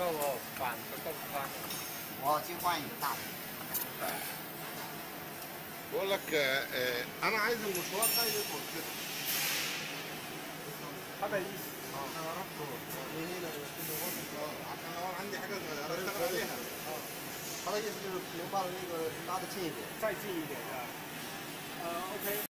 哦，板不够宽。 我去换一个大的。 بقول لك آه، آه، انا عايز المشوار ده يطول كده 他的意思， انا رحت من هنا لكن عشان لو عندي حاجه صغيره اشتغل عليها 他的意思就是能把那个拉的近一点。 再近一点的。呃，OK。